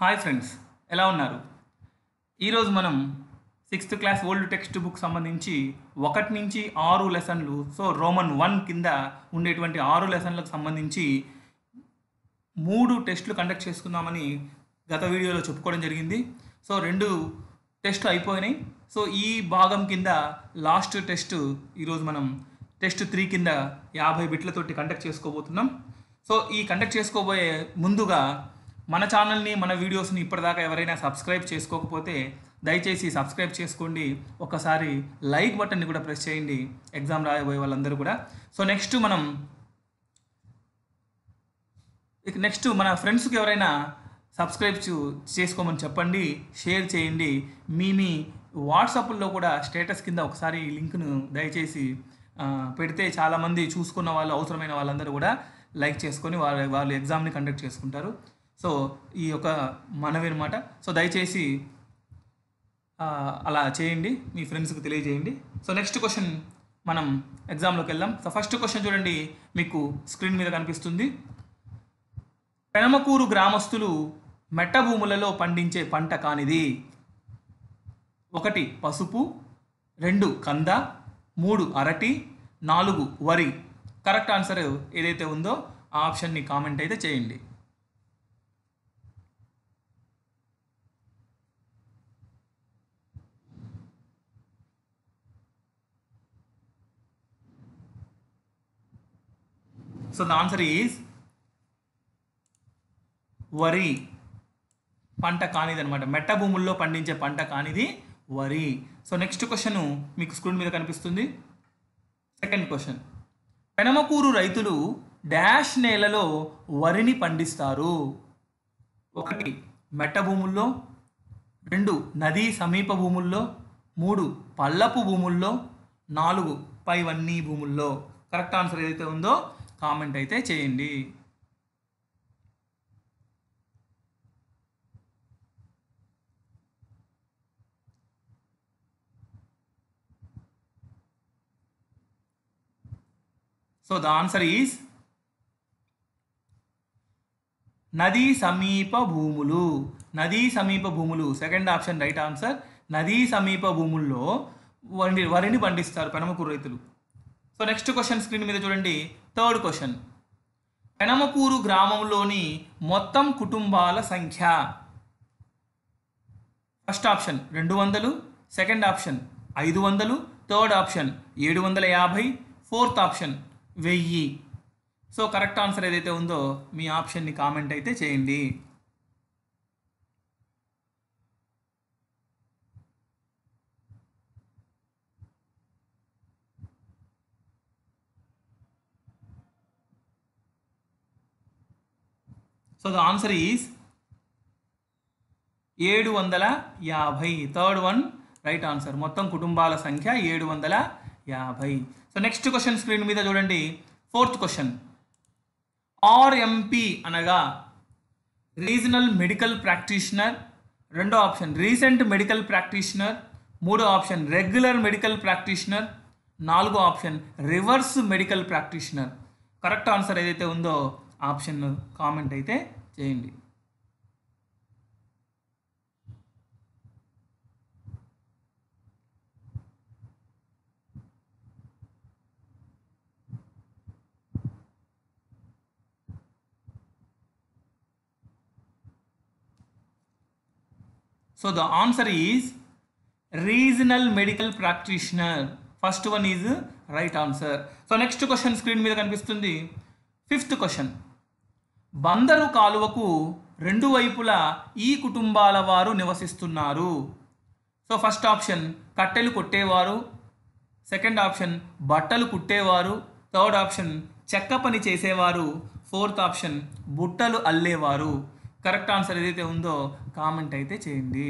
hi friends ఎలా ఉన్నారు ఈరోజు మనం sixth class old text book సంబంధించి ఒకటి నుంచి ఆరు లెసన్లు సో రోమన్ వన్ కింద ఉండేటువంటి ఆరు లెసన్లకు సంబంధించి మూడు టెస్టులు కండక్ట్ చేసుకుందామని గత వీడియోలో చెప్పుకోవడం జరిగింది సో రెండు టెస్ట్ అయిపోయినాయి సో ఈ భాగం కింద లాస్ట్ టెస్ట్ ఈరోజు మనం టెస్ట్ త్రీ కింద యాభై బిట్లతోటి కండక్ట్ చేసుకోబోతున్నాం సో ఈ కండక్ట్ చేసుకోబోయే ముందుగా మన ఛానల్ని మన వీడియోస్ని ఇప్పటిదాకా ఎవరైనా సబ్స్క్రైబ్ చేసుకోకపోతే దయచేసి సబ్స్క్రైబ్ చేసుకోండి ఒకసారి లైక్ బటన్ని కూడా ప్రెస్ చేయండి ఎగ్జామ్ రాయబోయే వాళ్ళందరూ కూడా సో నెక్స్ట్ మనం ఇక నెక్స్ట్ మన ఫ్రెండ్స్కి ఎవరైనా సబ్స్క్రైబ్ చూ- చేసుకోమని చెప్పండి షేర్ చేయండి మీ మీ వాట్సాప్లో కూడా స్టేటస్ కింద ఒకసారి ఈ లింక్ను దయచేసి ఆ, పెడితే చాలామంది చూసుకున్న వాళ్ళు అవసరమైన వాళ్ళందరూ కూడా లైక్ చేసుకొని వాళ్ళ వాళ్ళు ఎగ్జామ్ని కండక్ట్ చేసుకుంటారు సో ఈ యొక్క మనవి అనమాట సో దయచేసి ఆ, అలా చేయండి మీ ఫ్రెండ్స్కి తెలియజేయండి సో నెక్స్ట్ క్వశ్చన్ మనం ఎగ్జామ్లోకి వెళ్దాం సో ఫస్ట్ క్వశ్చన్ చూడండి మీకు స్క్రీన్ మీద కనిపిస్తుంది పెనమకూరు గ్రామస్తులు మెట్ట భూములలో పండించే పంట కానిది ఒకటి పసుపు రెండు కంద మూడు అరటి నాలుగు వరి కరెక్ట్ ఆన్సర్ ఏదైతే ఉందో ఆ ఆప్షన్ని కామెంట్ అయితే చేయండి సో ద ఆన్సర్ ఈజ్ వరి పంట కానిది అనమాట మెట్ట భూముల్లో పండించే పంట కానిది వరి సో నెక్స్ట్ క్వశ్చన్ మీకు స్క్రీన్ మీద కనిపిస్తుంది సెకండ్ క్వశ్చన్ పెనమకూరు రైతులు డాష్ నేలలో వరిని పండిస్తారు ఒకటి మెట్ట భూముల్లో రెండు నదీ సమీప భూముల్లో మూడు పల్లపు భూముల్లో నాలుగు పైవన్నీ భూముల్లో కరెక్ట్ ఆన్సర్ ఏదైతే ఉందో కామెంట్ అయితే చేయండి సో ద ఆన్సర్ ఈజ్ నదీ సమీప భూములు నదీ సమీప భూములు సెకండ్ ఆప్షన్ రైట్ ఆన్సర్ నదీ సమీప భూముల్లో వరి వరిని పండిస్తారు పెనమకూరు రైతులు సో నెక్స్ట్ క్వశ్చన్ స్క్రీన్ మీద చూడండి థర్డ్ క్వశ్చన్ పెనమకూరు గ్రామంలోని మొత్తం కుటుంబాల సంఖ్య ఫస్ట్ ఆప్షన్ రెండు వందలు సెకండ్ ఆప్షన్ ఐదు వందలు థర్డ్ ఆప్షన్ ఏడు వందల యాభై ఫోర్త్ ఆప్షన్ వెయ్యి సో కరెక్ట్ ఆన్సర్ ఏదైతే ఉందో మీ ఆప్షన్ని కామెంట్ అయితే చేయండి సో ద ఆన్సర్ ఈజ్ ఏడు వందల యాభై థర్డ్ వన్ రైట్ ఆన్సర్ మొత్తం కుటుంబాల సంఖ్య ఏడు వందల యాభై సో నెక్స్ట్ క్వశ్చన్ స్క్రీన్ మీద చూడండి ఫోర్త్ క్వశ్చన్ ఆర్ఎంపి అనగా రీజనల్ మెడికల్ ప్రాక్టీషనర్ రెండో ఆప్షన్ రీసెంట్ మెడికల్ ప్రాక్టీషనర్ మూడో ఆప్షన్ రెగ్యులర్ మెడికల్ ప్రాక్టీషనర్ నాలుగో option reverse medical practitioner correct answer ఏదైతే ఉందో ఆప్షన్ కామెంట్ అయితే చేయండి so the answer is regional medical practitioner first one is right answer so next question screen మీద కనిపిస్తుంది fifth question Bandar కాలువకు రెండు వైపులా ఈ కుటుంబాల వారు నివసిస్తున్నారు సో ఫస్ట్ ఆప్షన్ కట్టెలు కొట్టేవారు సెకండ్ ఆప్షన్ బట్టలు కుట్టేవారు థర్డ్ ఆప్షన్ చెక్క పని చేసేవారు ఫోర్త్ ఆప్షన్ బుట్టలు అల్లేవారు కరెక్ట్ ఆన్సర్ ఏదైతే ఉందో కామెంట్ అయితే చేయండి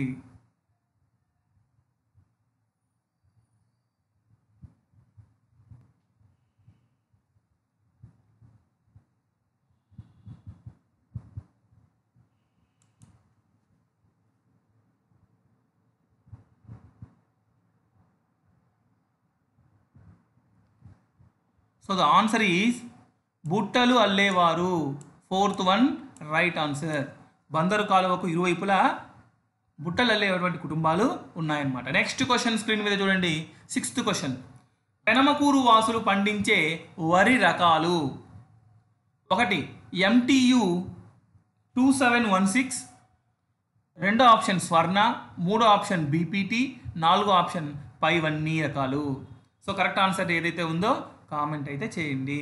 సో ద ఆన్సర్ ఈజ్ బుట్టలు అల్లేవారు fourth one right answer Bandar కాలువకు ఇరువైపులా బుట్టలల్లేటువంటి కుటుంబాలు ఉన్నాయన్నమాట నెక్స్ట్ క్వశ్చన్ స్క్రీన్ మీద చూడండి సిక్స్త్ క్వశ్చన్ పెనమకూరు వాసులు పండించే వరి రకాలు ఒకటి MTU two seven one six రెండో ఆప్షన్ స్వర్ణ మూడో ఆప్షన్ బీపీటీ నాలుగో ఆప్షన్ పైవన్నీ రకాలు సో కరెక్ట్ ఆన్సర్ ఏదైతే ఉందో కామెంట్ అయితే చేయండి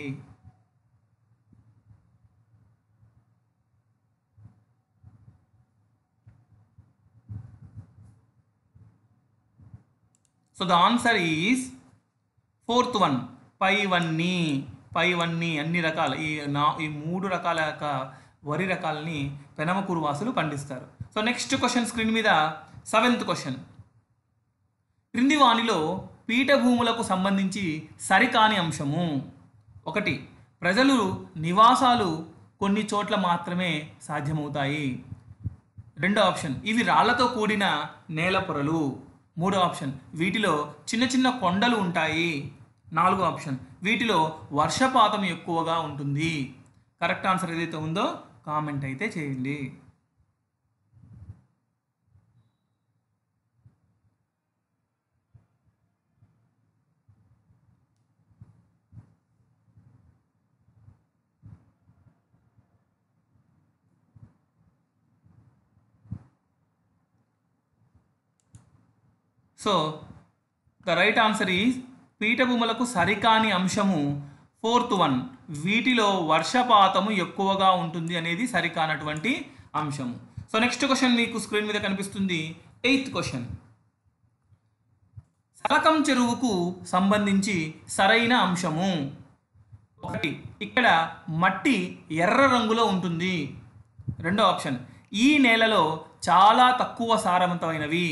so the answer is fourth one పైవన్నీ పైవన్నీ అన్ని రకాల ఈ నా ఈ మూడు రకాల యొక్క వరి రకాలని పెనమకూరు వాసులు పండిస్తారు సో నెక్స్ట్ క్వశ్చన్ స్క్రీన్ మీద సెవెంత్ క్వశ్చన్ క్రింది వానిలో పీఠభూములకు సంబంధించి సరికాని అంశము ఒకటి ప్రజలు నివాసాలు కొన్ని చోట్ల మాత్రమే సాధ్యమవుతాయి రెండో ఆప్షన్ ఇవి రాళ్లతో కూడిన నేల పొరలు మూడో ఆప్షన్ వీటిలో చిన్న చిన్న కొండలు ఉంటాయి నాలుగో ఆప్షన్ వీటిలో వర్షపాతం ఎక్కువగా ఉంటుంది కరెక్ట్ ఆన్సర్ ఏదైతే ఉందో కామెంట్ అయితే చేయండి so the right answer is పీఠభూములకు సరికాని అంశము ఫోర్త్ వన్ వీటిలో వర్షపాతము ఎక్కువగా ఉంటుంది అనేది సరికానటువంటి అంశము సో నెక్స్ట్ క్వశ్చన్ మీకు స్క్రీన్ మీద కనిపిస్తుంది ఎయిత్ క్వశ్చన్ సలకం చెరువుకు సంబంధించి సరైన అంశము ఒకటి ఇక్కడ మట్టి ఎర్ర రంగులో ఉంటుంది రెండో ఆప్షన్ ఈ నేలలో చాలా తక్కువ సారవంతమైనవి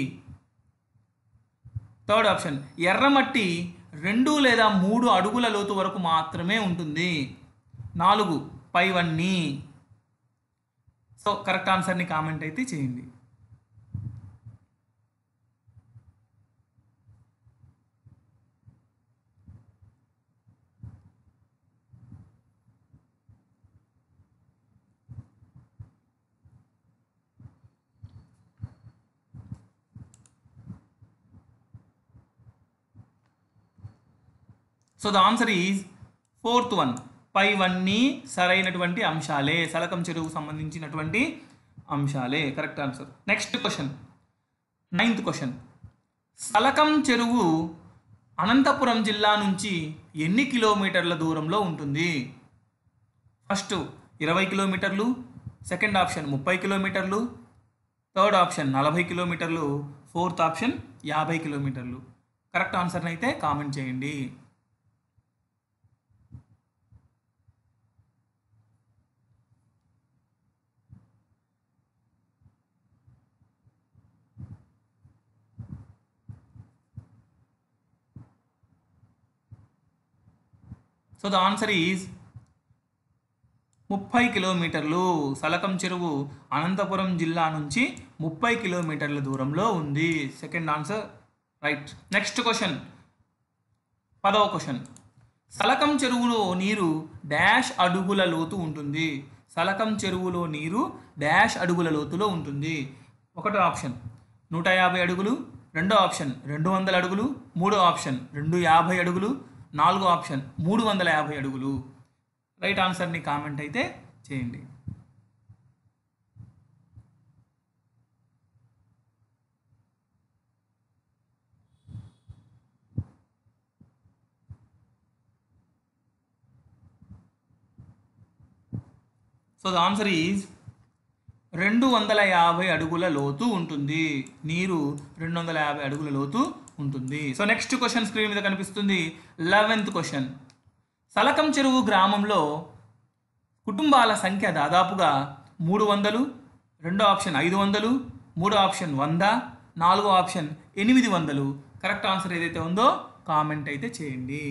థర్డ్ ఆప్షన్ ఎర్రమట్టి రెండు లేదా మూడు అడుగుల లోతు వరకు మాత్రమే ఉంటుంది నాలుగు పైవన్నీ సో కరెక్ట్ ఆన్సర్ని కామెంట్ అయితే చేయండి so the answer is fourth one పైవన్నీ సరైనటువంటి అంశాలే సలకం చెరువుకు సంబంధించినటువంటి అంశాలే correct answer next question ninth question Salakam Cheruvu Anantapuram జిల్లా నుంచి ఎన్ని కిలోమీటర్ల దూరంలో ఉంటుంది ఫస్ట్ ఇరవై కిలోమీటర్లు సెకండ్ ఆప్షన్ ముప్పై కిలోమీటర్లు థర్డ్ ఆప్షన్ నలభై కిలోమీటర్లు ఫోర్త్ ఆప్షన్ యాభై కిలోమీటర్లు కరెక్ట్ ఆన్సర్ని అయితే కామెంట్ చేయండి సో ద ఆన్సర్ ఈజ్ ముప్పై కిలోమీటర్లు సలకం చెరువు అనంతపురం జిల్లా నుంచి ముప్పై కిలోమీటర్ల దూరంలో ఉంది second answer right next question పదవ క్వశ్చన్ సలకం చెరువులో నీరు డాష్ అడుగుల లోతు ఉంటుంది సలకం చెరువులో నీరు డాష్ అడుగుల లోతులో ఉంటుంది ఒకటో ఆప్షన్ నూట యాభై అడుగులు రెండో ఆప్షన్ రెండు వందల అడుగులు మూడో ఆప్షన్ రెండు యాభై అడుగులు నాలుగో ఆప్షన్ మూడు వందల యాభై అడుగులు రైట్ ఆన్సర్ని కామెంట్ అయితే చేయండి సో ద ఆన్సర్ ఈజ్ రెండు వందల యాభై అడుగుల లోతు ఉంటుంది నీరు రెండు వందల యాభై అడుగుల లోతు ఉంటుంది సో నెక్స్ట్ క్వశ్చన్ స్క్రీన్ మీద కనిపిస్తుంది లెవెన్త్ క్వశ్చన్ సలకం చెరువు గ్రామంలో కుటుంబాల సంఖ్య దాదాపుగా మూడు వందలు రెండో ఆప్షన్ ఐదు వందలు మూడో ఆప్షన్ వంద నాలుగో ఆప్షన్ ఎనిమిది వందలు కరెక్ట్ ఆన్సర్ ఏదైతే ఉందో కామెంట్ అయితే చేయండి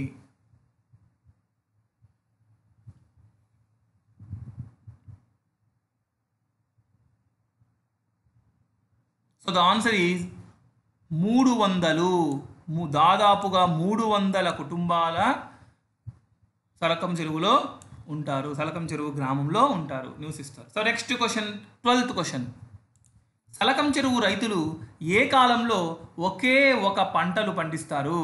సో ద ఆన్సర్ ఈజ్ మూడు వందలు ము- దాదాపుగా మూడు వందల కుటుంబాల సరకం చెరువులో ఉంటారు సలకం చెరువు గ్రామంలో ఉంటారు నివసిస్తారు so next question twelfth question Salakam Cheruvu రైతులు ఏ కాలంలో ఒకే ఒక పంటలు పండిస్తారు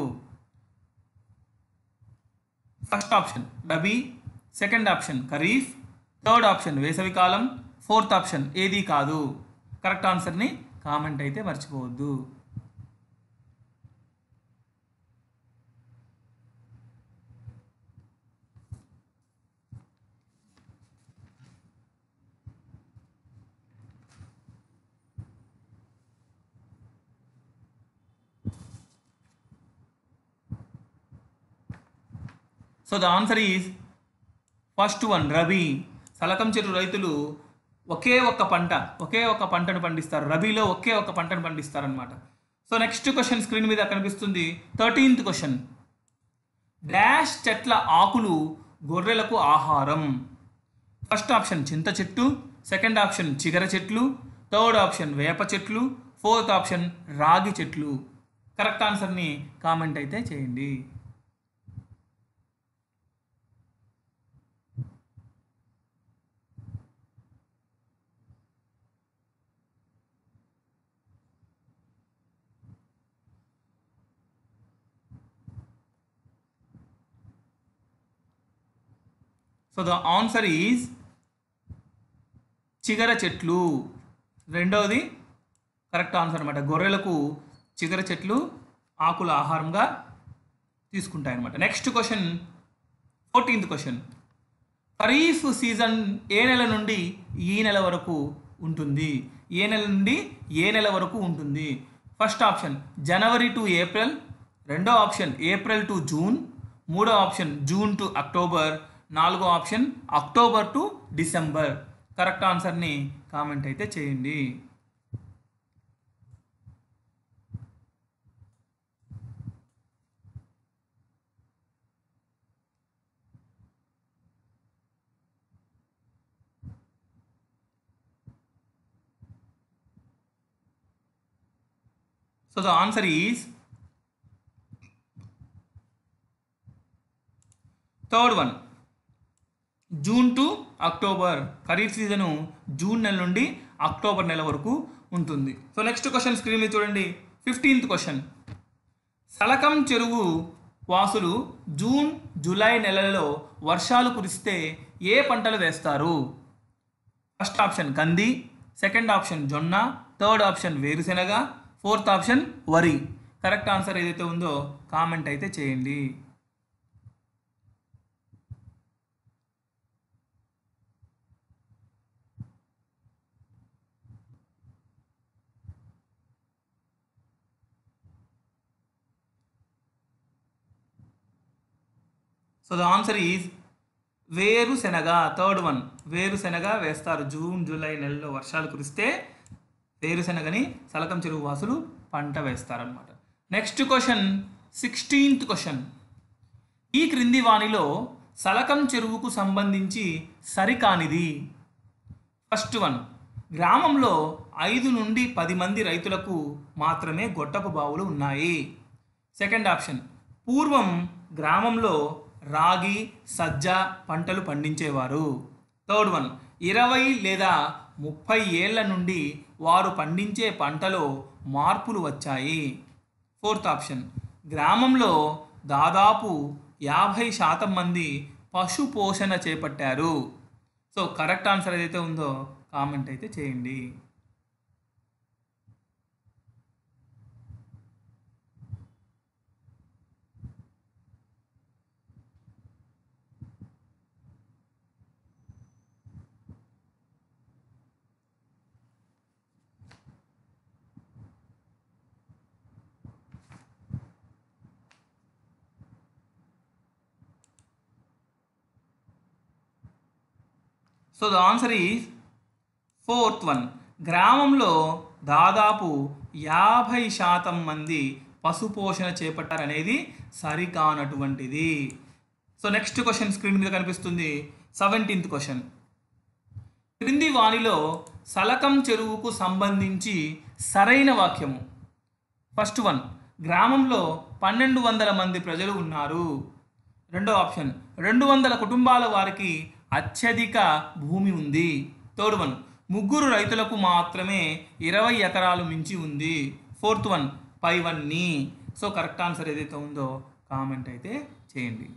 first option rabi second option kharif third option వేసవికాలం ఫోర్త్ ఆప్షన్ ఏది కాదు కరెక్ట్ ఆన్సర్ని కామెంట్ అయితే మర్చిపోవద్దు so the answer is first one rabi Salakam చెరు రైతులు ఒకే ఒక్క పంట ఒకే ఒక్క పంటను పండిస్తారు రబీలో ఒకే ఒక్క పంటను పండిస్తారు అనమాట సో నెక్స్ట్ క్వశ్చన్ స్క్రీన్ మీద కనిపిస్తుంది థర్టీన్త్ క్వశ్చన్ డాష్ చెట్ల ఆకులు గొర్రెలకు ఆహారం ఫస్ట్ ఆప్షన్ చింత చెట్టు సెకండ్ ఆప్షన్ చిగర చెట్లు థర్డ్ ఆప్షన్ వేప చెట్లు ఫోర్త్ ఆప్షన్ రాగి చెట్లు కరెక్ట్ ఆన్సర్ని కామెంట్ అయితే చేయండి సో ద ఆన్సర్ ఈజ్ చిగర చెట్లు రెండవది కరెక్ట్ ఆన్సర్ అనమాట గొర్రెలకు చిగర చెట్లు ఆకుల ఆహారంగా తీసుకుంటాయి అనమాట next question fourteenth question kharif season ఏ నెల నుండి ఈ నెల వరకు ఉంటుంది ఏ నెల నుండి ఏ నెల వరకు ఉంటుంది first option January to April రెండో ఆప్షన్ ఏప్రిల్ టు జూన్ మూడో ఆప్షన్ జూన్ టు అక్టోబర్ నాలుగో option October to December correct ఆన్సర్ని కామెంట్ అయితే చేయండి so the answer is third one June to October kharif season June నెల నుండి అక్టోబర్ నెల వరకు ఉంటుంది సో నెక్స్ట్ క్వశ్చన్ స్క్రీన్ మీద చూడండి ఫిఫ్టీన్త్ క్వశ్చన్ సలకం చెరువు వాసులు జూన్ జూలై నెలలలో వర్షాలు కురిస్తే ఏ పంటలు వేస్తారు ఫస్ట్ ఆప్షన్ కంది సెకండ్ ఆప్షన్ జొన్న థర్డ్ ఆప్షన్ వేరుశెనగ ఫోర్త్ ఆప్షన్ వరి కరెక్ట్ ఆన్సర్ ఏదైతే ఉందో కామెంట్ అయితే చేయండి సో ద ఆన్సర్ ఈజ్ వేరుశెనగ థర్డ్ వన్ వేరుశెనగ వేస్తారు జూన్ జూలై నెలలో వర్షాలు కురిస్తే వేరుశెనగని సలకం చెరువు వాసులు పంట వేస్తారనమాట నెక్స్ట్ క్వశ్చన్ సిక్స్టీన్త్ క్వశ్చన్ ఈ క్రింది వాణిలో సలకం చెరువుకు సంబంధించి సరికానిది ఫస్ట్ వన్ గ్రామంలో ఐదు నుండి పది మంది రైతులకు మాత్రమే గొట్టపు బావులు ఉన్నాయి సెకండ్ ఆప్షన్ పూర్వం గ్రామంలో రాగి సజ్జ పంటలు పండించేవారు థర్డ్ వన్ ఇరవై లేదా ముప్పై ఏళ్ల నుండి వారు పండించే పంటలో మార్పులు వచ్చాయి ఫోర్త్ ఆప్షన్ గ్రామంలో దాదాపు యాభై శాతం మంది పశు పోషణ చేపట్టారు సో కరెక్ట్ ఆన్సర్ ఏదైతే ఉందో కామెంట్ అయితే చేయండి so the answer is fourth one గ్రామంలో దాదాపు యాభై శాతం మంది పశుపోషణ చేపట్టారనేది సరికానటువంటిది సో నెక్స్ట్ క్వశ్చన్ స్క్రీన్ మీద కనిపిస్తుంది సెవెంటీన్త్ క్వశ్చన్ క్రింది వాణిలో సలకం చెరువుకు సంబంధించి సరైన వాక్యము ఫస్ట్ వన్ గ్రామంలో పన్నెండు వందల మంది ప్రజలు ఉన్నారు రెండో ఆప్షన్ రెండు వందల కుటుంబాల వారికి అత్యధిక భూమి ఉంది థర్డ్ వన్ ముగ్గురు రైతులకు మాత్రమే ఇరవై ఎకరాలు మించి ఉంది ఫోర్త్ వన్ పైవన్నీ సో కరెక్ట్ ఆన్సర్ ఏదైతే ఉందో కామెంట్ అయితే చేయండి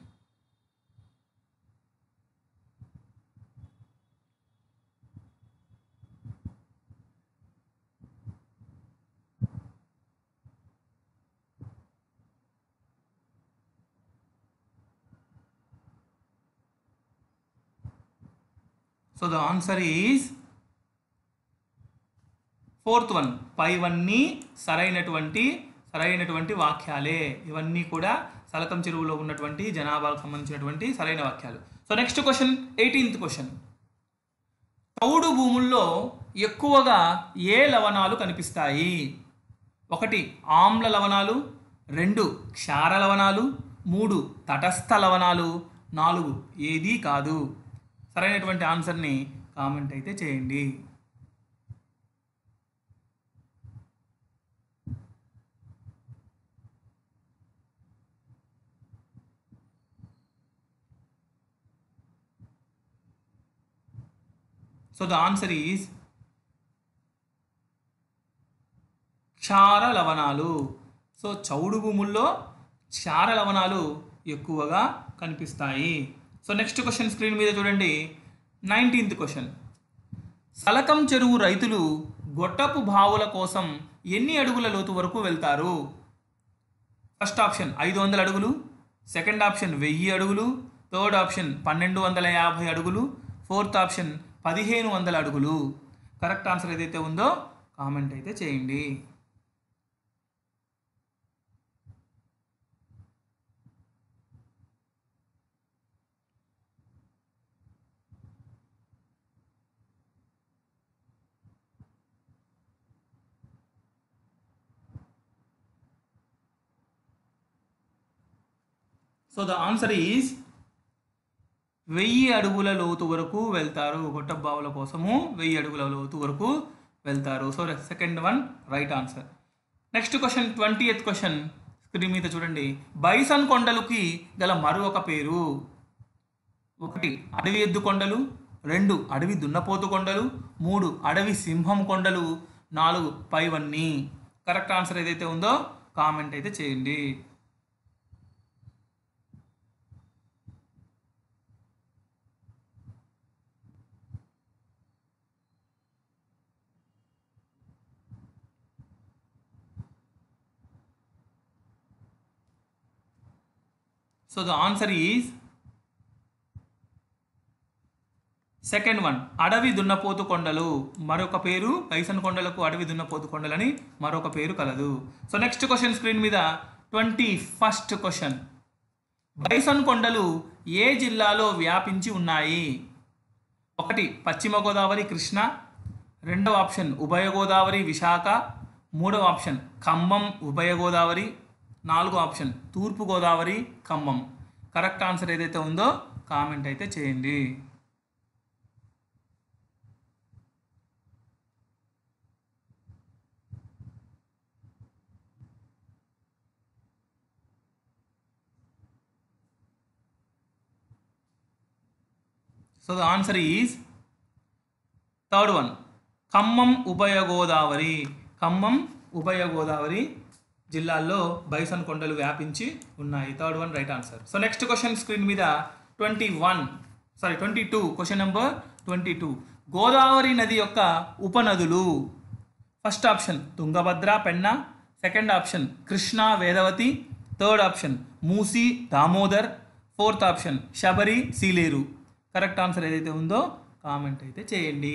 so the answer is fourth one పైవన్నీ సరైనటువంటి సరైనటువంటి వాక్యాలే ఇవన్నీ కూడా సలకం చెరువులో ఉన్నటువంటి జనాభాకు సంబంధించినటువంటి సరైన వాక్యాలు so next question eighteenth question చౌడు భూముల్లో ఎక్కువగా ఏ లవణాలు కనిపిస్తాయి ఒకటి ఆమ్ల లవణాలు రెండు క్షార లవణాలు మూడు తటస్థ లవణాలు నాలుగు ఏదీ కాదు సరైనటువంటి ఆన్సర్ని కామెంట్ అయితే చేయండి సో ద ఆన్సర్ ఈజ్ క్షార లవణాలు సో చౌడు భూముల్లో క్షార లవణాలు ఎక్కువగా కనిపిస్తాయి సో నెక్స్ట్ క్వశ్చన్ స్క్రీన్ మీద చూడండి నైన్టీన్త్ క్వశ్చన్ సలకం చెరువు రైతులు గొట్టపు బావుల కోసం ఎన్ని అడుగుల లోతు వరకు వెళ్తారు ఫస్ట్ ఆప్షన్ ఐదు వందల అడుగులు సెకండ్ ఆప్షన్ వెయ్యి అడుగులు థర్డ్ ఆప్షన్ పన్నెండు వందల యాభై అడుగులు ఫోర్త్ ఆప్షన్ పదిహేను వందల అడుగులు కరెక్ట్ ఆన్సర్ ఏదైతే ఉందో కామెంట్ అయితే చేయండి సో ద ఆన్సర్ ఈజ్ వెయ్యి అడుగుల లోతు వరకు వెళ్తారు గొట్టబావుల కోసము వెయ్యి అడుగుల లోతు వరకు వెళ్తారు so second one right answer next question twentieth question screen మీద చూడండి బైసన్ కొండలకి గల మరొక పేరు ఒకటి అడవి ఎద్దు కొండలు రెండు అడవి దున్నపోతు కొండలు మూడు అడవి సింహం కొండలు నాలుగు పైవన్నీ కరెక్ట్ ఆన్సర్ ఏదైతే ఉందో కామెంట్ అయితే చేయండి so the answer is second one అడవి దున్నపోతు కొండలు మరొక పేరు బైసన్ కొండలకు అడవి దున్నపోతు కొండలని మరొక పేరు కలదు సో నెక్స్ట్ క్వశ్చన్ స్క్రీన్ మీద ట్వంటీ ఫస్ట్ క్వశ్చన్ బైసన్ కొండలు ఏ జిల్లాలో వ్యాపించి ఉన్నాయి ఒకటి పశ్చిమ గోదావరి కృష్ణ రెండవ ఆప్షన్ ఉభయ గోదావరి విశాఖ మూడవ ఆప్షన్ ఖమ్మం ఉభయ గోదావరి నాలుగో ఆప్షన్ తూర్పు గోదావరి ఖమ్మం కరెక్ట్ ఆన్సర్ ఏదైతే ఉందో కామెంట్ అయితే చేయండి so the answer is third one Khammam ఉభయ గోదావరి ఖమ్మం ఉభయ గోదావరి జిల్లాల్లో బైసన్ కొండలు వ్యాపించి ఉన్నాయి third one right answer so next question screen మీద twenty one sorry twenty two question number twenty two Godavari నది యొక్క ఉపనదులు first option Tungabhadra Penna second option Krishna Vedavathi third option Musi Damodar fourth option Sabari Sileru correct answer ఏదైతే ఉందో కామెంట్ అయితే చేయండి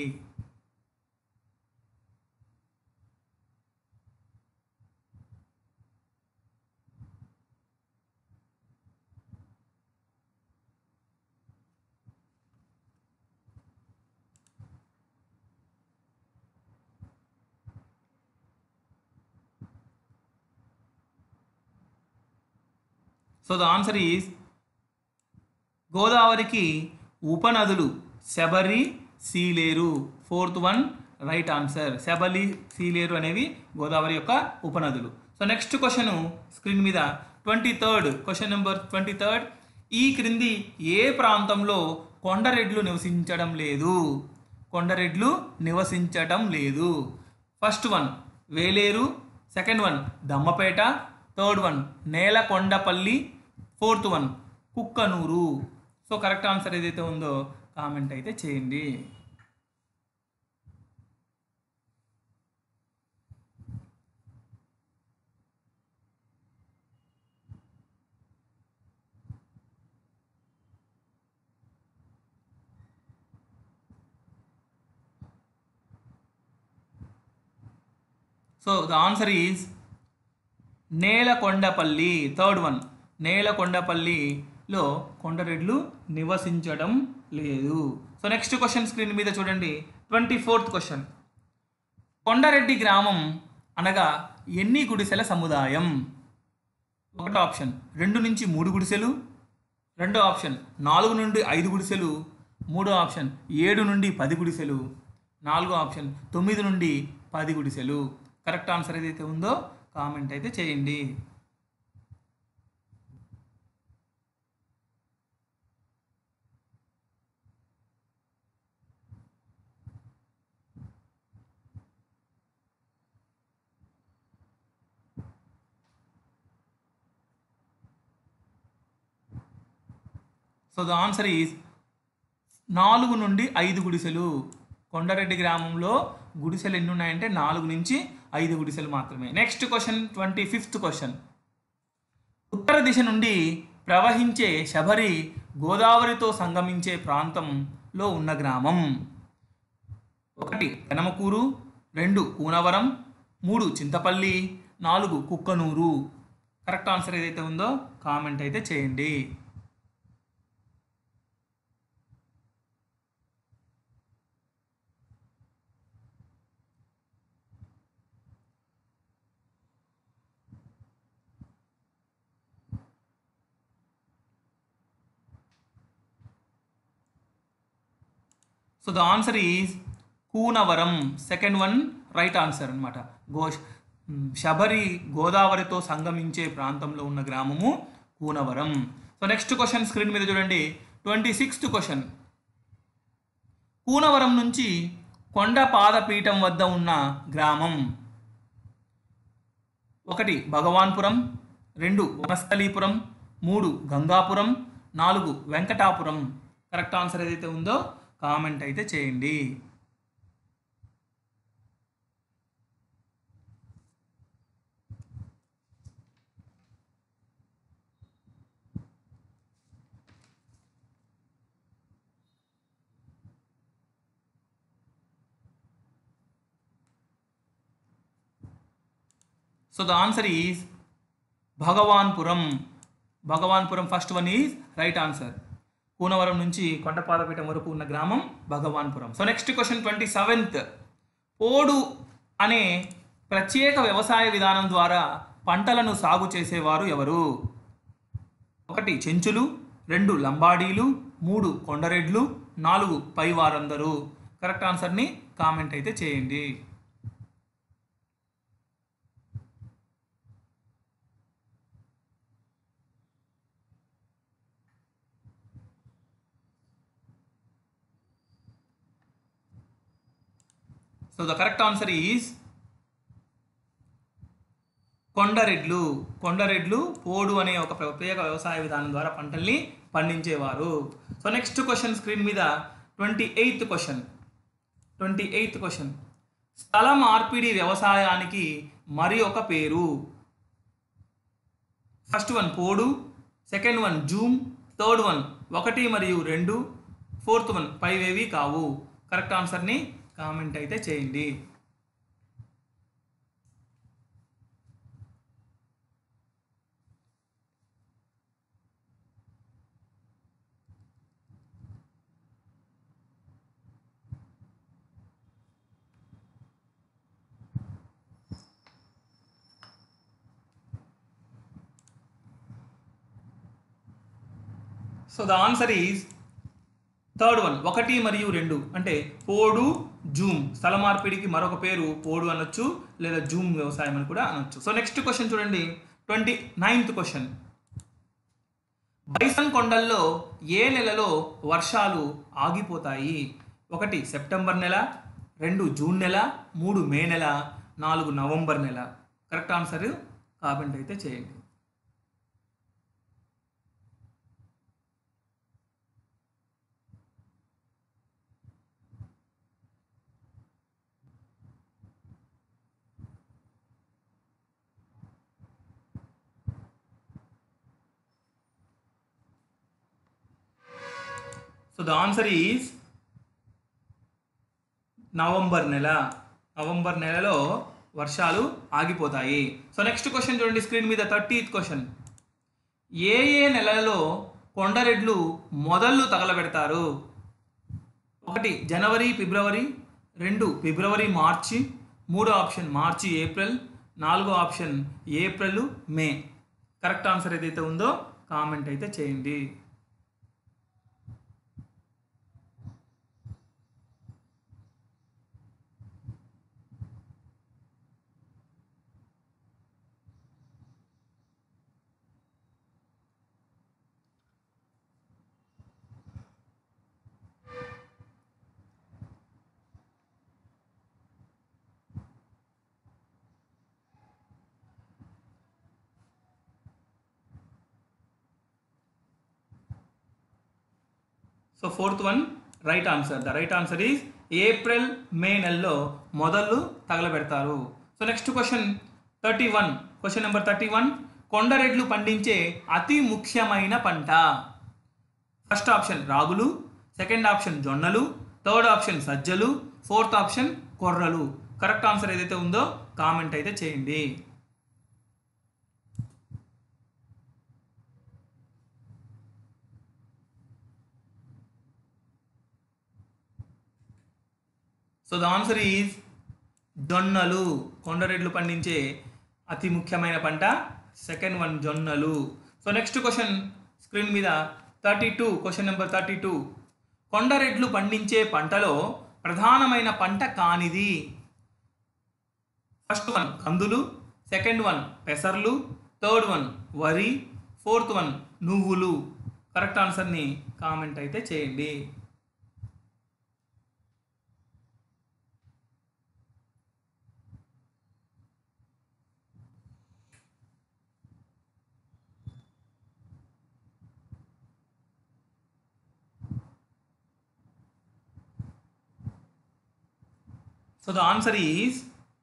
సో ద ఆన్సర్ ఈజ్ గోదావరికి ఉపనదులు Sabari Sileru fourth one right answer Sabali Sileru అనేవి గోదావరి యొక్క ఉపనదులు సో నెక్స్ట్ క్వశ్చన్ స్క్రీన్ మీద twenty third question number twenty third ఈ క్రింది ఏ ప్రాంతంలో కొండరెడ్లు నివసించడం లేదు కొండరెడ్లు నివసించడం లేదు first one Veleru second one Dammapeta third one Nelakondapalli fourth one Kukkanur so correct answer ఏదైతే ఉందో కామెంట్ అయితే చేయండి so the answer is Nelakondapalli third one నేలకొండపల్లిలో కొండరెడ్లు నివసించడం లేదు సో నెక్స్ట్ క్వశ్చన్ స్క్రీన్ మీద చూడండి ట్వంటీ ఫోర్త్ క్వశ్చన్ కొండరెడ్డి గ్రామం అనగా ఎన్ని గుడిసెల సముదాయం ఒకటో ఆప్షన్ రెండు నుంచి మూడు గుడిసెలు రెండో ఆప్షన్ నాలుగు నుండి ఐదు గుడిసెలు మూడో ఆప్షన్ ఏడు నుండి పది గుడిసెలు నాలుగో ఆప్షన్ తొమ్మిది నుండి పది గుడిసెలు కరెక్ట్ ఆన్సర్ ఏదైతే ఉందో కామెంట్ అయితే చేయండి సో ద ఆన్సర్ ఈజ్ నాలుగు నుండి ఐదు గుడిసెలు కొండారెడ్డి గ్రామంలో గుడిసెలు ఎన్ని ఉన్నాయంటే నాలుగు నుంచి ఐదు గుడిసెలు మాత్రమే next question twenty fifth question ఉత్తర దిశ నుండి ప్రవహించే శబరి గోదావరితో సంగమించే ప్రాంతంలో ఉన్న గ్రామం ఒకటి పెనమకూరు రెండు కూనవరం మూడు చింతపల్లి నాలుగు కుక్కనూరు కరెక్ట్ ఆన్సర్ ఏదైతే ఉందో కామెంట్ అయితే చేయండి so the answer is Kunavaram second one right answer అనమాట గో మ్, శబరి గోదావరితో సంగమించే ప్రాంతంలో ఉన్న గ్రామము Kunavaram so next question screen మీద చూడండి ట్వంటీ సిక్స్త్ క్వశ్చన్ కూనవరం నుంచి కొండ పాదపీఠం వద్ద ఉన్న గ్రామం ఒకటి భగవాన్పురం రెండు వనస్థలీపురం మూడు గంగాపురం నాలుగు వెంకటాపురం కరెక్ట్ ఆన్సర్ ఏదైతే ఉందో కామెంట్ అయితే చేయండి so the answer is Bhagavanpuram Bhagavanpuram first one is right answer Kunavaram నుంచి కొండపాదపీఠం వరకు ఉన్న గ్రామం Bhagavanpuram so next question twenty seventh పోడు అనే ప్రత్యేక వ్యవసాయ విధానం ద్వారా పంటలను సాగు చేసేవారు ఎవరు ఒకటి చెంచులు రెండు లంబాడీలు మూడు కొండరెడ్లు నాలుగు పై వారందరూ కరెక్ట్ ఆన్సర్ని కామెంట్ అయితే చేయండి so the correct answer is కొండరెడ్లు కొండరెడ్లు పోడు అనే ఒక ప్రత్యేక వ్యవసాయ విధానం ద్వారా పంటల్ని పండించేవారు సో నెక్స్ట్ క్వశ్చన్ స్క్రీన్ మీద twenty eighth question twenty eighth question స్థల మార్పిడి వ్యవసాయానికి మరి ఒక పేరు ఫస్ట్ వన్ పోడు second one jhum third one ఒకటి మరియు రెండు ఫోర్త్ వన్ పైవేవి కావు కరెక్ట్ ఆన్సర్ని కామెంట్ అయితే చేయండి so the answer is third one ఒకటి మరియు రెండు అంటే పోడు జూమ్ స్థల మార్పిడికి మరొక పేరు పోడు అనొచ్చు లేదా జూమ్ వ్యవసాయం అని కూడా అనొచ్చు సో నెక్స్ట్ క్వశ్చన్ చూడండి ట్వంటీ నైన్త్ క్వశ్చన్ బైసన్ కొండల్లో ఏ నెలలో వర్షాలు ఆగిపోతాయి ఒకటి సెప్టెంబర్ నెల రెండు జూన్ నెల మూడు మే నెల నాలుగు నవంబర్ నెల కరెక్ట్ ఆన్సర్ కామెంట్ అయితే చేయండి so the answer is November నెల నవంబర్ నెలలో వర్షాలు ఆగిపోతాయి సో నెక్స్ట్ క్వశ్చన్ చూడండి స్క్రీన్ మీద థర్టీత్ క్వశ్చన్ ఏ ఏ నెలలలో కొండరెడ్లు మొదళ్ళు తగలబెడతారు ఒకటి జనవరి ఫిబ్రవరి రెండు ఫిబ్రవరి మార్చి మూడో ఆప్షన్ మార్చి ఏప్రిల్ నాలుగో option April May correct answer ఏదైతే ఉందో కామెంట్ అయితే చేయండి so fourth one right answer the right answer is April May నెలలో మొదళ్ళు తగలబెడతారు so next question thirty one question number thirty one కొండరెడ్లు పండించే అతి ముఖ్యమైన పంట ఫస్ట్ ఆప్షన్ రాగులు సెకండ్ ఆప్షన్ జొన్నలు థర్డ్ ఆప్షన్ సజ్జలు ఫోర్త్ ఆప్షన్ కొర్రలు కరెక్ట్ ఆన్సర్ ఏదైతే ఉందో కామెంట్ అయితే చేయండి సో ద ఆన్సర్ ఈజ్ జొన్నలు కొండరెడ్లు పండించే అతి ముఖ్యమైన పంట సెకండ్ వన్ జొన్నలు సో నెక్స్ట్ క్వశ్చన్ స్క్రీన్ మీద thirty two question number thirty two కొండరెడ్లు పండించే పంటలో ప్రధానమైన పంట కానిది ఫస్ట్ వన్ కందులు సెకండ్ వన్ పెసర్లు థర్డ్ వన్ వరి ఫోర్త్ వన్ నువ్వులు కరెక్ట్ ఆన్సర్ని కామెంట్ అయితే చేయండి సో ద ఆన్సర్ ఈజ్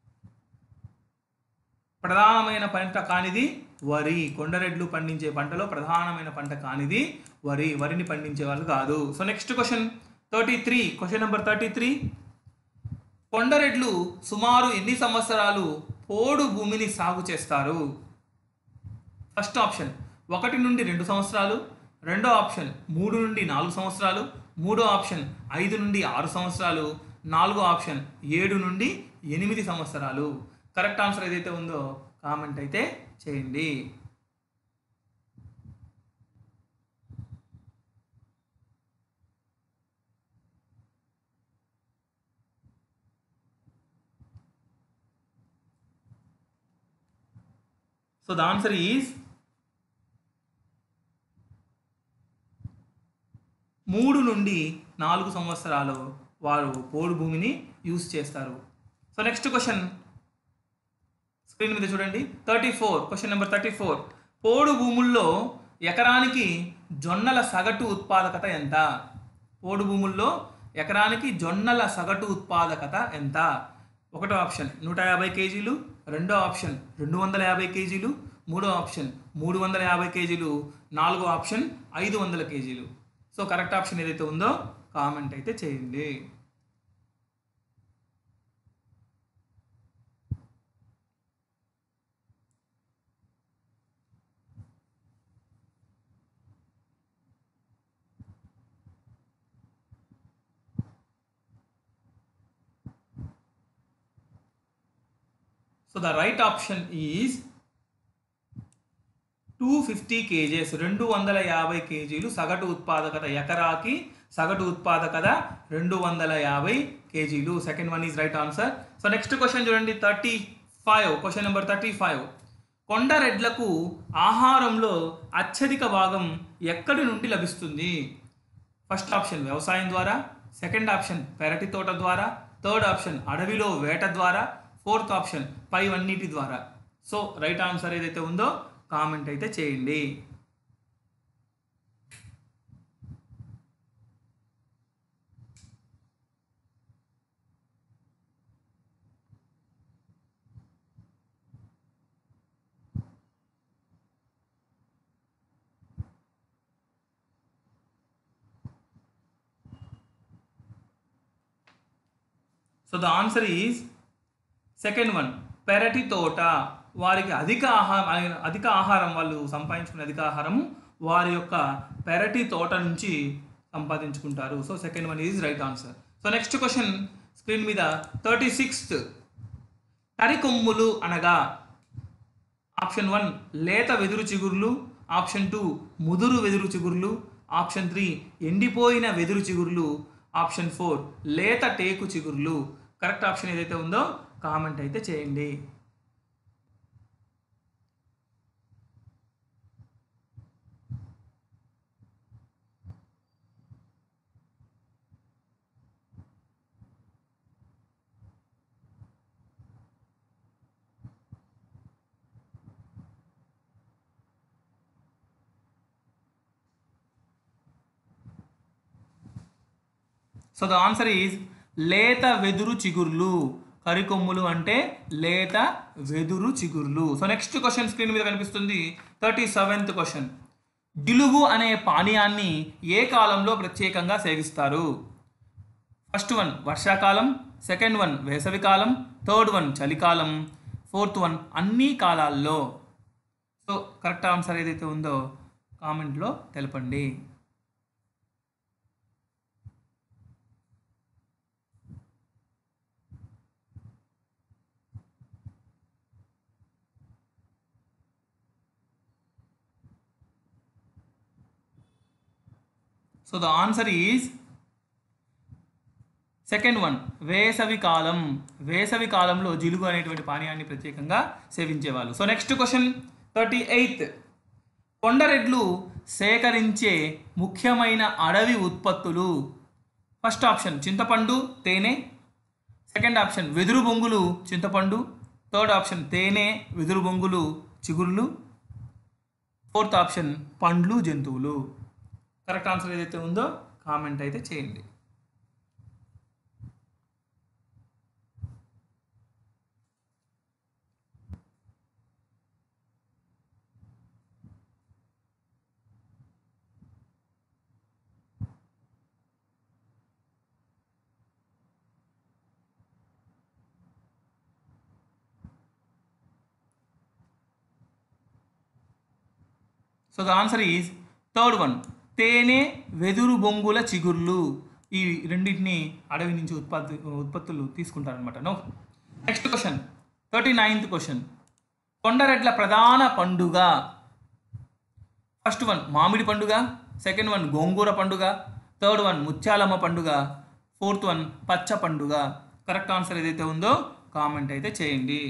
ప్రధానమైన పంట కానిది వరి కొండరెడ్లు పండించే పంటలో ప్రధానమైన పంట కానిది వరి వరిని పండించే వాళ్ళు కాదు so next question thirty three question number thirty three కొండరెడ్లు సుమారు ఎన్ని సంవత్సరాలు పోడు భూమిని సాగు చేస్తారు ఫస్ట్ ఆప్షన్ ఒకటి నుండి రెండు సంవత్సరాలు రెండో ఆప్షన్ మూడు నుండి నాలుగు సంవత్సరాలు మూడో ఆప్షన్ ఐదు నుండి ఆరు సంవత్సరాలు నాలుగో ఆప్షన్ ఏడు నుండి ఎనిమిది సంవత్సరాలు కరెక్ట్ ఆన్సర్ ఏదైతే ఉందో కామెంట్ అయితే చేయండి సో ద ఆన్సర్ ఈజ్ మూడు నుండి నాలుగు సంవత్సరాలు వారు పోడు భూమిని యూజ్ చేస్తారు సో నెక్స్ట్ క్వశ్చన్ స్క్రీన్ మీద చూడండి thirty four question number thirty four పోడు భూముల్లో ఎకరానికి జొన్నల సగటు ఉత్పాదకత ఎంత పోడు భూముల్లో ఎకరానికి జొన్నల సగటు ఉత్పాదకత ఎంత ఒకటో ఆప్షన్ నూట యాభై కేజీలు రెండో ఆప్షన్ రెండు వందల యాభై కేజీలు మూడో ఆప్షన్ మూడు వందల యాభై కేజీలు నాలుగో ఆప్షన్ ఐదు వందల కేజీలు సో కరెక్ట్ ఆప్షన్ ఏదైతే ఉందో కామెంట్ అయితే చేయండి so the right option is two fifty kgs రెండు వందల యాభై కేజీలు సగటు ఉత్పాదకత ఎకరాకి సగటు ఉత్పాదకత రెండు వందల యాభై కేజీలు second one is right answer so next question చూడండి thirty five question number thirty five కొండరెడ్లకు ఆహారంలో అత్యధిక భాగం ఎక్కడి నుండి లభిస్తుంది ఫస్ట్ ఆప్షన్ వ్యవసాయం ద్వారా సెకండ్ ఆప్షన్ పెరటి తోట ద్వారా థర్డ్ ఆప్షన్ అడవిలో వేట ద్వారా ఫోర్త్ ఆప్షన్ పైవన్నిటి ద్వారా సో రైట్ ఆన్సర్ ఏదైతే ఉందో కామెంట్ అయితే చేయండి so the answer is second one పెరటి తోట వారికి అధిక ఆహారం అధిక ఆహారం వాళ్ళు సంపాదించుకునే అధిక ఆహారం వారి యొక్క పెరటి తోట నుంచి సంపాదించుకుంటారు so second one is right answer so next question screen మీద థర్టీ సిక్స్త్ తరికొమ్ములు అనగా ఆప్షన్ వన్ లేత వెదురు చిగుర్లు ఆప్షన్ టూ ముదురు వెదురు చిగుర్లు ఆప్షన్ త్రీ ఎండిపోయిన వెదురు చిగుర్లు ఆప్షన్ ఫోర్ లేత టేకు చిగుర్లు కరెక్ట్ ఆప్షన్ ఏదైతే ఉందో కామెంట్ అయితే చేయండి సో ద ఆన్సర్ ఈజ్ లేత వెదురు చిగుర్లు కరికొమ్ములు అంటే లేత వెదురు చిగుర్లు సో నెక్స్ట్ క్వశ్చన్ స్క్రీన్ మీద కనిపిస్తుంది థర్టీ సెవెంత్ క్వశ్చన్ జిలుగు అనే పానీయాన్ని ఏ కాలంలో ప్రత్యేకంగా సేవిస్తారు ఫస్ట్ వన్ వర్షాకాలం సెకండ్ వన్ వేసవికాలం థర్డ్ వన్ చలికాలం ఫోర్త్ వన్ అన్ని కాలాల్లో సో కరెక్ట్ ఆన్సర్ ఏదైతే ఉందో కామెంట్లో తెలపండి so the answer is second one వేసవి కాలం వేసవి కాలంలో జిలుగు అనేటువంటి పానీయాన్ని ప్రత్యేకంగా సేవించేవాళ్ళు so next question thirty eighth కొండరెడ్లు సేకరించే ముఖ్యమైన అడవి ఉత్పత్తులు ఫస్ట్ ఆప్షన్ చింతపండు తేనె సెకండ్ ఆప్షన్ వెదురు బొంగులు చింతపండు థర్డ్ ఆప్షన్ తేనె వెదురు బొంగులు చిగుర్లు ఫోర్త్ ఆప్షన్ పండ్లు జంతువులు కరెక్ట్ ఆన్సర్ ఏదైతే ఉందో కామెంట్ అయితే చేయండి so the answer is third one తేనె వెదురు బొంగుల చిగుర్లు ఈ రెండింటిని అడవి నుంచి ఉత్పత్తి ఉత్పత్తులు తీసుకుంటారనమాట no next question thirty ninth question కొండరెడ్ల ప్రధాన పండుగ ఫస్ట్ వన్ మామిడి పండుగ సెకండ్ వన్ గోంగూర పండుగ థర్డ్ వన్ ముత్యాలమ్మ పండుగ ఫోర్త్ వన్ పచ్చ పండుగ కరెక్ట్ ఆన్సర్ ఏదైతే ఉందో కామెంట్ అయితే చేయండి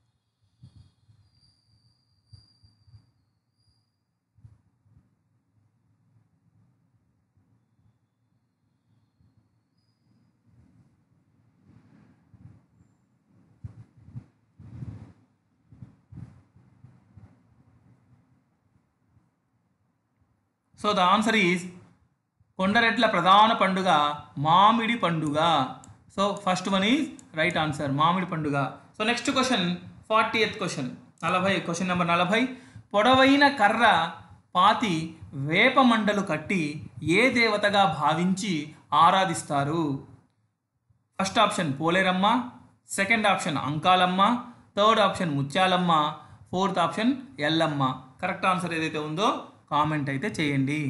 సో ద ఆన్సర్ ఈజ్ కొండరెడ్ల ప్రధాన పండుగ మామిడి పండుగ so first one is right answer మామిడి పండుగ so next question fortieth question నలభై క్వశ్చన్ నెంబర్ నలభై పొడవైన కర్ర పాతి వేప మండలు కట్టి ఏ దేవతగా భావించి ఆరాధిస్తారు first option Poleramma second option Ankalamma third option Mutyalamma fourth option Yellamma correct answer ఏదైతే ఉందో కామెంట్ అయితే చేయండి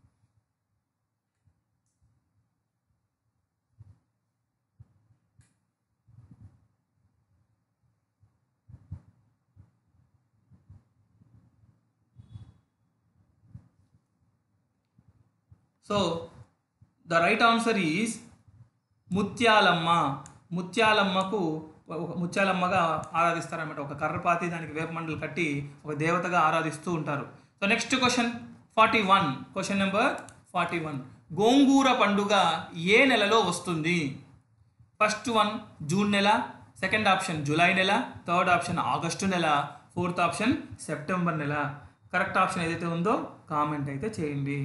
so the right answer is Mutyalamma ముత్యాలమ్మకు ఒక ముత్యాలమ్మగా ఆరాధిస్తారన్నమాట ఒక కర్రపాతి దానికి వేప మండలు కట్టి ఒక దేవతగా ఆరాధిస్తూ ఉంటారు so next question forty one question number forty one గోంగూర పండుగ ఏ నెలలో వస్తుంది ఫస్ట్ వన్ జూన్ నెల సెకండ్ ఆప్షన్ జూలై నెల థర్డ్ ఆప్షన్ ఆగస్టు నెల ఫోర్త్ ఆప్షన్ సెప్టెంబర్ నెల కరెక్ట్ ఆప్షన్ ఏదైతే ఉందో కామెంట్ అయితే చేయండి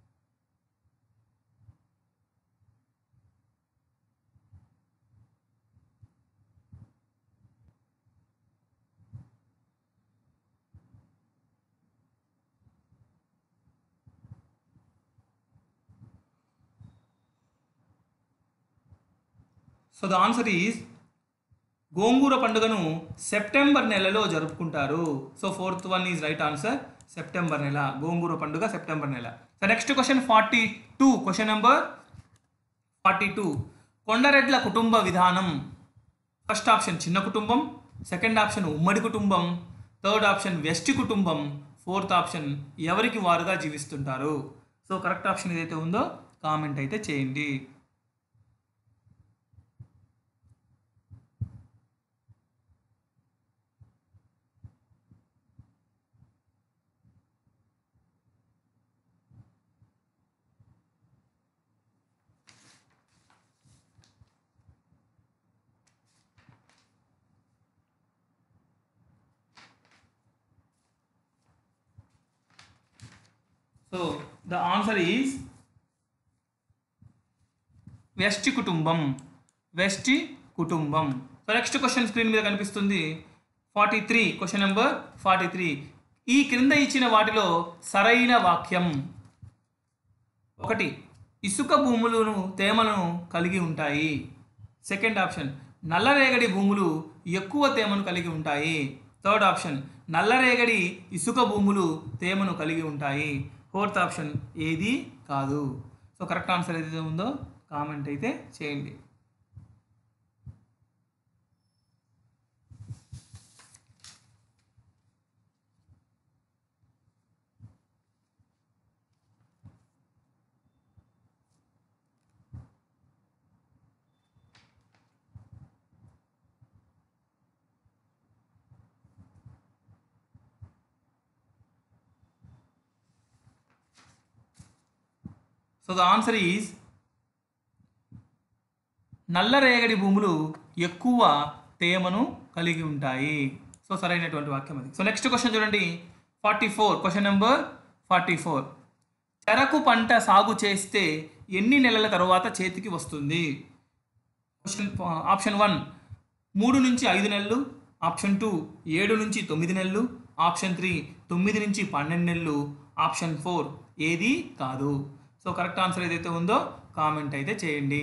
సో ద ఆన్సర్ ఈజ్ గోంగూర పండుగను సెప్టెంబర్ నెలలో జరుపుకుంటారు so fourth one is right answer September నెల గోంగూర పండుగ సెప్టెంబర్ నెల so next question forty two question number forty two కొండరెడ్ల కుటుంబ విధానం ఫస్ట్ ఆప్షన్ చిన్న కుటుంబం సెకండ్ ఆప్షన్ ఉమ్మడి కుటుంబం థర్డ్ ఆప్షన్ వెస్ట్ కుటుంబం ఫోర్త్ ఆప్షన్ ఎవరికి వారుగా జీవిస్తుంటారు సో కరెక్ట్ ఆప్షన్ ఏదైతే ఉందో కామెంట్ అయితే చేయండి సో ద ఆన్సర్ ఈజ్ వెస్ట్ కుటుంబం వెస్ట్ కుటుంబం సో నెక్స్ట్ క్వశ్చన్ స్క్రీన్ మీద కనిపిస్తుంది forty three question number forty three ఈ క్రింద ఇచ్చిన వాటిలో సరైన వాక్యం ఒకటి ఇసుక భూములను తేమను కలిగి ఉంటాయి సెకండ్ ఆప్షన్ నల్లరేగడి భూములు ఎక్కువ తేమను కలిగి ఉంటాయి థర్డ్ ఆప్షన్ నల్లరేగడి ఇసుక భూములు తేమను కలిగి ఉంటాయి ఫోర్త్ ఆప్షన్ ఏది కాదు సో కరెక్ట్ ఆన్సర్ ఏదైతే ఉందో కామెంట్ అయితే చేయండి సో ద ఆన్సర్ ఈజ్ నల్లరేగడి భూములు ఎక్కువ తేమను కలిగి ఉంటాయి సో సరైనటువంటి వాక్యం అది సో నెక్స్ట్ క్వశ్చన్ చూడండి forty four question number forty four చెరకు పంట సాగు చేస్తే ఎన్ని నెలల తరువాత చేతికి వస్తుంది క్వశ్చన్ ఆప్షన్ వన్ మూడు నుంచి ఐదు నెలలు ఆప్షన్ టూ ఏడు నుంచి తొమ్మిది నెలలు ఆప్షన్ త్రీ తొమ్మిది నుంచి పన్నెండు నెలలు ఆప్షన్ ఫోర్ ఏది కాదు సో కరెక్ట్ ఆన్సర్ ఏదైతే ఉందో కామెంట్ అయితే చేయండి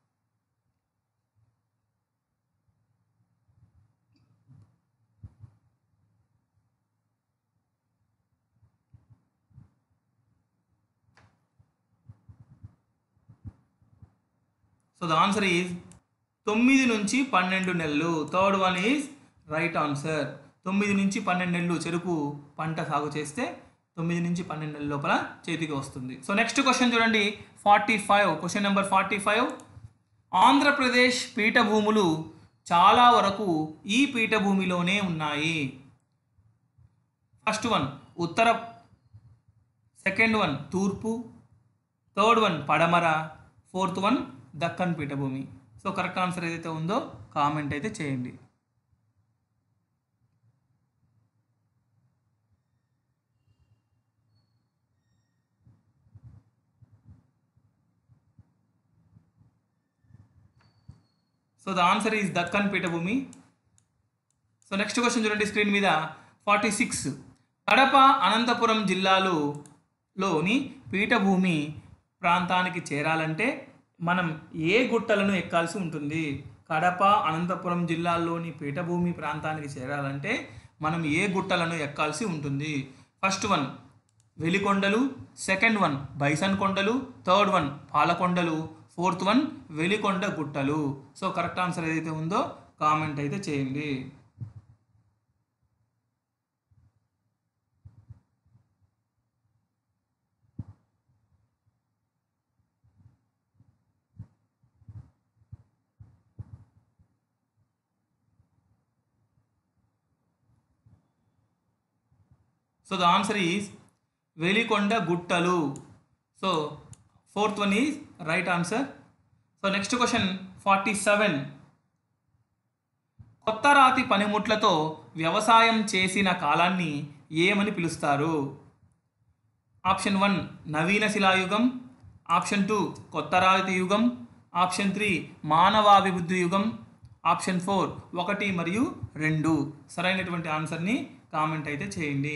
సో ద ఆన్సర్ ఈజ్ తొమ్మిది నుంచి పన్నెండు నెలలు third one is right answer తొమ్మిది నుంచి పన్నెండు నెలలు చెరుకు పంట సాగు చేస్తే తొమ్మిది నుంచి పన్నెండు నెలల లోపల చేతికి వస్తుంది సో నెక్స్ట్ క్వశ్చన్ చూడండి forty five question number forty five Andhra Pradesh పీఠభూములు చాలా వరకు ఈ పీఠభూమిలోనే ఉన్నాయి ఫస్ట్ వన్ ఉత్తర సెకండ్ వన్ తూర్పు థర్డ్ వన్ పడమర ఫోర్త్ వన్ దక్కన్ పీఠభూమి సో కరెక్ట్ ఆన్సర్ ఏదైతే ఉందో కామెంట్ అయితే చేయండి so the answer is Deccan పీఠభూమి సో నెక్స్ట్ క్వశ్చన్ చూడండి స్క్రీన్ మీద ఫార్టీ సిక్స్ కడప అనంతపురం జిల్లాలో లోని పీఠభూమి ప్రాంతానికి చేరాలంటే మనం ఏ గుట్టలను ఎక్కాల్సి ఉంటుంది కడప అనంతపురం జిల్లాల్లోని పీఠభూమి ప్రాంతానికి చేరాలంటే మనం ఏ గుట్టలను ఎక్కాల్సి ఉంటుంది ఫస్ట్ వన్ వెలికొండలు సెకండ్ వన్ బైసన్ కొండలు థర్డ్ వన్ పాలకొండలు ఫోర్త్ వన్ వెలికొండ గుట్టలు సో కరెక్ట్ ఆన్సర్ ఏదైతే ఉందో కామెంట్ అయితే చేయండి so the answer is Velikonda గుట్టలు so fourth one is right answer so next question forty seven కొత్త రాతి పనిముట్లతో వ్యవసాయం చేసిన కాలాన్ని ఏమని పిలుస్తారు ఆప్షన్ వన్ నవీన శిలాయుగం ఆప్షన్ టూ కొత్త రాతి యుగం ఆప్షన్ త్రీ మానవాభివృద్ధి యుగం ఆప్షన్ ఫోర్ ఒకటి మరియు రెండు సరైనటువంటి ఆన్సర్ని కామెంట్ అయితే చేయండి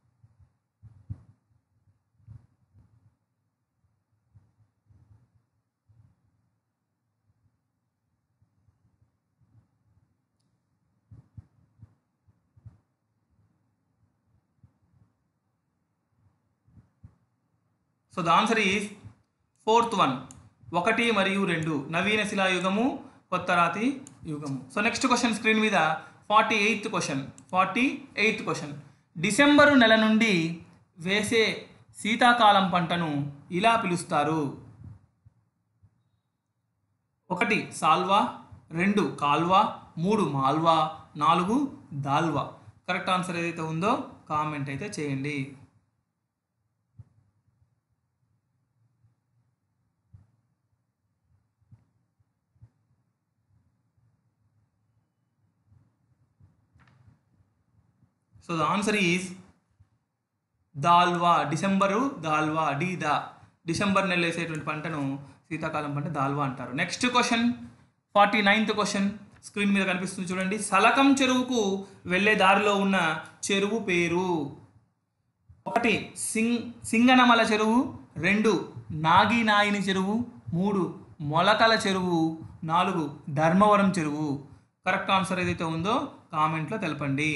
so the answer is fourth one ఒకటి మరియు రెండు నవీన శిలాయుగము కొత్త రాతి యుగము సో నెక్స్ట్ క్వశ్చన్ స్క్రీన్ మీద forty eighth question forty eighth question December నెల నుండి వేసే శీతాకాలం పంటను ఇలా పిలుస్తారు ఒకటి సాల్వా రెండు కాల్వా మూడు మాల్వా నాలుగు దాల్వా కరెక్ట్ ఆన్సర్ ఏదైతే ఉందో కామెంట్ అయితే చేయండి సో ద ఆన్సర్ ఈజ్ దాల్వా డిసెంబరు దాల్వా డి దా డిసెంబర్ నెల వేసేటువంటి పంటను శీతాకాలం పంట దాల్వా అంటారు next question forty ninth question screen మీద కనిపిస్తుంది చూడండి సలకం చెరువుకు వెళ్ళే దారిలో ఉన్న చెరువు పేరు ఒకటి సింగ్ సింగనమల చెరువు రెండు నాగినాయిని చెరువు మూడు మొలకల చెరువు నాలుగు ధర్మవరం చెరువు కరెక్ట్ ఆన్సర్ ఏదైతే ఉందో కామెంట్లో తెలపండి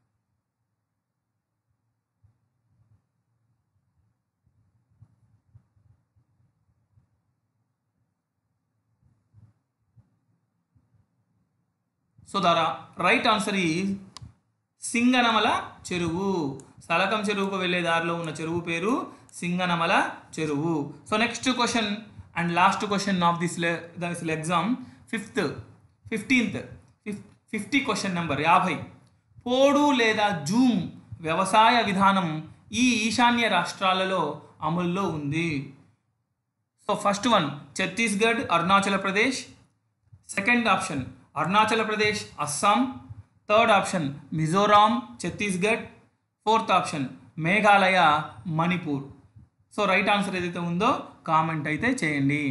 so the right answer is Singanamala చెరువు సలకం చెరువుకు వెళ్ళే దారిలో ఉన్న చెరువు పేరు సింగనమల చెరువు so next question and last question of this this exam fifth fifteenth fifty question number యాభై పోడు లేదా జూమ్ వ్యవసాయ విధానం ఈ ఈశాన్య రాష్ట్రాలలో అమల్లో ఉంది so first one Chhattisgarh Arunachal Pradesh second option Arunachal Pradesh Assam third option Mizoram Chhattisgarh fourth option Meghalaya Manipur so right answer ఏదైతే ఉందో కామెంట్ అయితే చేయండి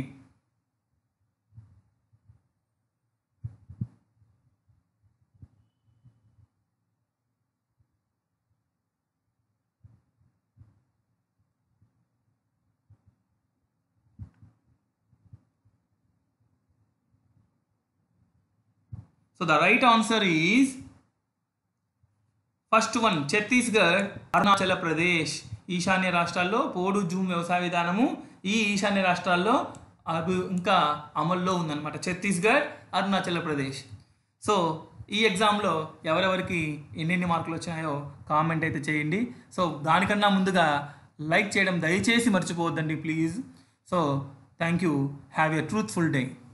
so the right answer is first one Chhattisgarh Arunachal Pradesh ఈశాన్య రాష్ట్రాల్లో పోడు జూమ్ వ్యవసాయ విధానము ఈ ఈశాన్య రాష్ట్రాల్లో అభి ఇంకా అమల్లో ఉందన్నమాట ఛత్తీస్గఢ్ అరుణాచల్ ప్రదేశ్ సో ఈ ఎగ్జామ్లో ఎవరెవరికి ఎన్నెన్ని మార్కులు వచ్చాయో కామెంట్ అయితే చేయండి సో దానికన్నా ముందుగా లైక్ చేయడం దయచేసి మర్చిపోవద్దండి please so thank you have a truthful day